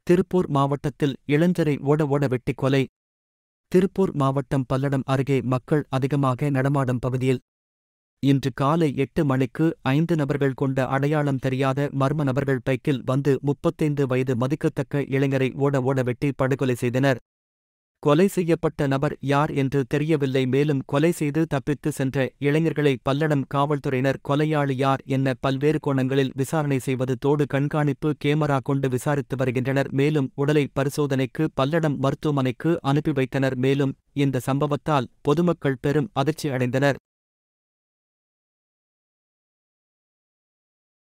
திருப்பூர் மாவட்டத்தில் இளைஞரை ஓட ஓட வெட்டி கொலை திருப்பூர் மாவட்டம் பல்லடம் அருகே மக்கள் அதிகமாக நடமாடும் பகுதியில் இன்று காலை எட்டு மணிக்கு ஐந்து நபர்கள் கொண்ட அடையாளம் தெரியாத மர்ம நபர்கள் பைக்கில் வந்து முப்பத்தைந்து வயது மதிக்கத்தக்க இளைஞரை ஓட ஓட வெட்டி படுகொலை செய்தனர் கொலை செய்யப்பட்ட நபர் யார் என்று தெரியவில்லை மேலும் கொலை செய்து தப்பித்து சென்ற இளைஞர்களை பல்லடம் காவல்துறையினர் கொலையாளி யார் என்ன பல்வேறு கோணங்களில் விசாரணை செய்வது தோடு கண்காணிப்பு கேமரா கொண்டு விசாரித்து வருகின்றனர் மேலும் உடலை பரிசோதனைக்கு பல்லடம் மருத்துவமனைக்கு அனுப்பி வைத்தனர் மேலும் இந்த சம்பவத்தால் பொதுமக்கள் பெரும் அதிர்ச்சி அடைந்தனர்